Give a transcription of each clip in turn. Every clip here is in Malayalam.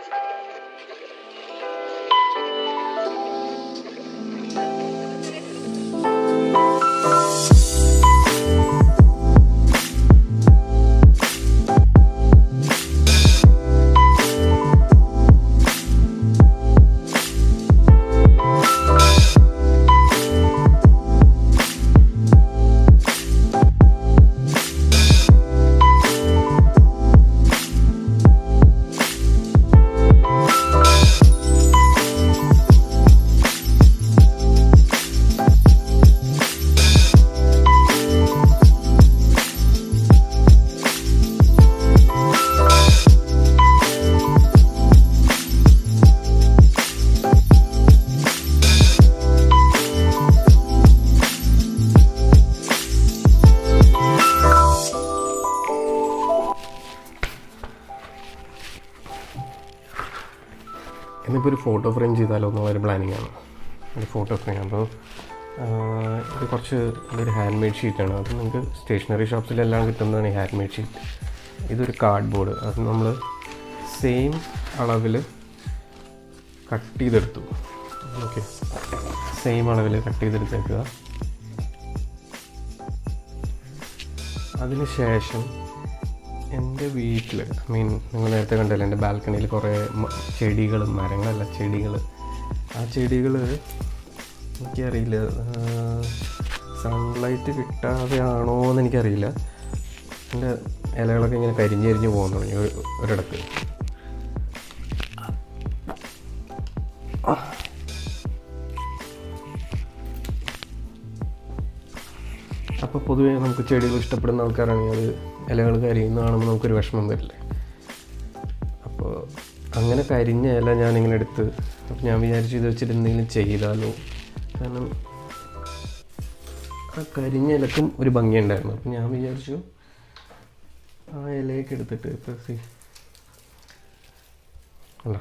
ഇന്നിപ്പോൾ ഒരു ഫോട്ടോ ഫ്രെയിം ചെയ്താലോ എന്നുള്ളൊരു പ്ലാനിങ് ആണ് ഒരു ഫോട്ടോ ഫ്രെയിം അപ്പോൾ ഇത് കുറച്ച് ഇതൊരു ഹാൻഡ് മെയ്ഡ് ഷീറ്റാണ് അത് നിങ്ങൾക്ക് സ്റ്റേഷനറി ഷോപ്സിലെല്ലാം കിട്ടുന്നതാണ് ഈ ഹാൻഡ് മെയ്ഡ് ഷീറ്റ് ഇതൊരു കാർഡ് ബോർഡ് അത് നമ്മൾ സെയിം അളവിൽ കട്ട് ചെയ്തെടുത്തു ഓക്കെ സെയിം അളവിൽ കട്ട് ചെയ്തെടുത്തേക്കുക അതിന് ശേഷം എൻ്റെ വീട്ടിൽ ഐ മീൻ നിങ്ങൾ നേരത്തെ കണ്ടല്ലോ എൻ്റെ ബാൽക്കണിയിൽ കുറേ ചെടികൾ മരങ്ങളല്ല ചെടികൾ ആ ചെടികൾ എനിക്കറിയില്ല സൺലൈറ്റ് കിട്ടാതെ ആണോ എന്ന് എനിക്കറിയില്ല എൻ്റെ ഇലകളൊക്കെ ഇങ്ങനെ കരിഞ്ഞരിഞ്ഞ് പോകാൻ തുടങ്ങി ഒരു- ഒരിടത്ത് അപ്പോൾ പൊതുവേ നമുക്ക് ചെടികൾ ഇഷ്ടപ്പെടുന്ന ആൾക്കാരാണെങ്കിൽ അത് ഇലകൾ കരിയുന്ന കാണുമ്പോൾ നമുക്കൊരു വിഷമം വരില്ലേ അപ്പോൾ അങ്ങനെ കരിഞ്ഞ ഇല ഞാനിങ്ങനെ എടുത്ത് അപ്പോൾ ഞാൻ വിചാരിച്ചു ഇത് വെച്ചിട്ട് എന്തെങ്കിലും ചെയ്താലോ കാരണം ആ കരിഞ്ഞ ഇലക്കും ഒരു ഭംഗിയുണ്ടായിരുന്നു അപ്പോൾ ഞാൻ വിചാരിച്ചു ആ ഇലയൊക്കെ എടുത്തിട്ട് ഇപ്പോൾ സി അല്ല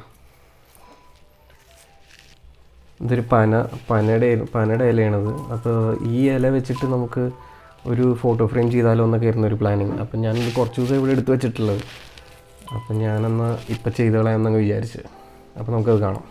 ഇതൊരു പന പനയുടെ പനയുടെ ഇലയാണത് അപ്പോൾ ഈ ഇല വെച്ചിട്ട് നമുക്ക് ഒരു ഫോട്ടോ ഫ്രെയിം ചെയ്താലോ എന്നൊക്കെ ആയിരുന്നു ഒരു പ്ലാനിങ് അപ്പം ഞാനിത് കുറച്ച് ദിവസം ഇവിടെ എടുത്തു വെച്ചിട്ടുള്ളത് അപ്പം ഞാനെന്നാ ഇപ്പം ചെയ്തോളാമെന്നങ്ങ് വിചാരിച്ച് അപ്പോൾ നമുക്കത് കാണാം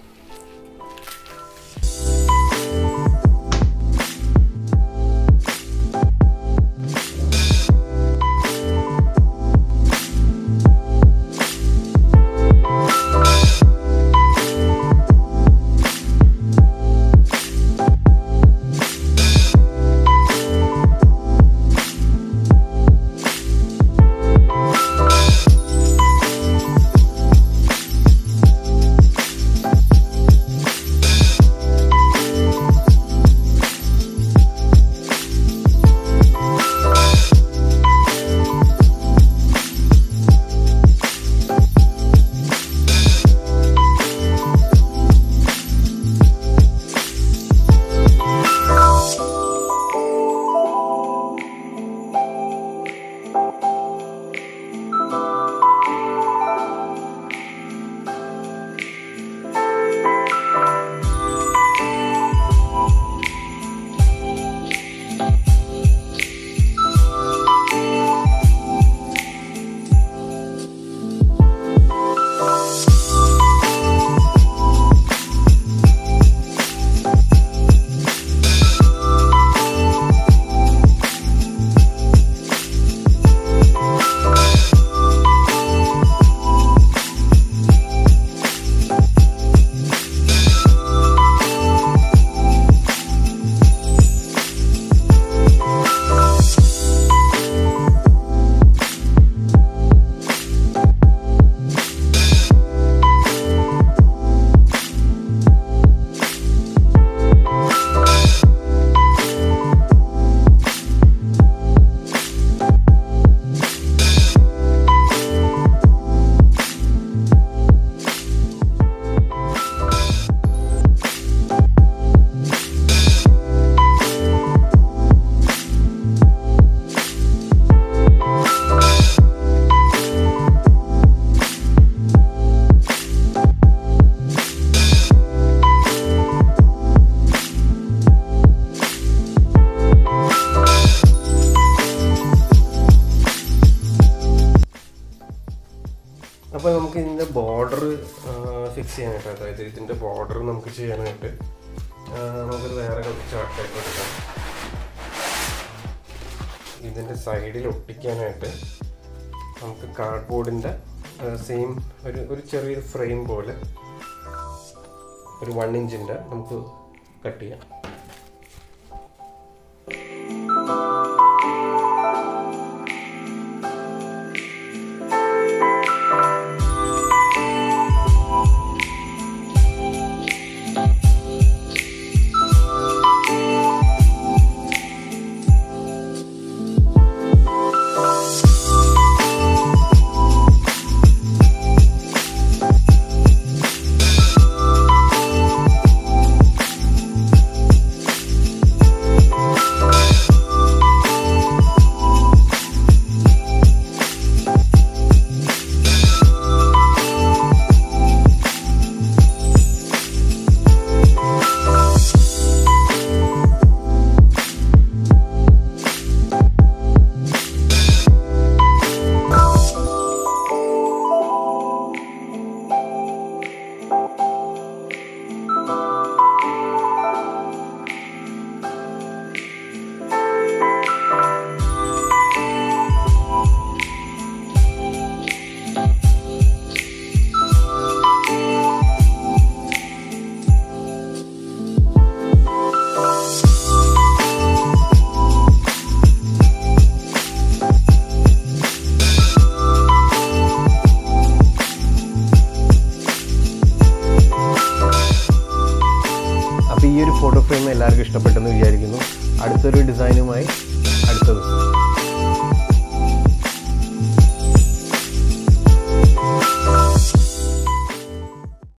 അപ്പോൾ നമുക്ക് ഇതിൻ്റെ ബോർഡർ ഫിക്സ് ചെയ്യാനായിട്ട് അതായത് ഇതിൻ്റെ ബോർഡർ നമുക്ക് ചെയ്യാനായിട്ട് ആ, നമുക്കൊരു വേറെ ചാർട്ട് ടൈപ്പ് എടുക്കാം ഇതിൻ്റെ സൈഡിൽ ഒട്ടിക്കാനായിട്ട് നമുക്ക് കാർഡ്ബോർഡിൻ്റെ സെയിം ഒരു ഒരു ചെറിയൊരു ഫ്രെയിം പോലെ ഒരു വൺ ഇഞ്ചിൻ്റെ നമുക്ക് കട്ട് ചെയ്യാം അപ്പോൾ ഈ ഒരു ഫോട്ടോ ഫ്രെയിം എല്ലാവർക്കും ഇഷ്ടപ്പെട്ടെന്ന് വിചാരിക്കുന്നു അടുത്തൊരു ഡിസൈനുമായി അടുത്ത ദിവസം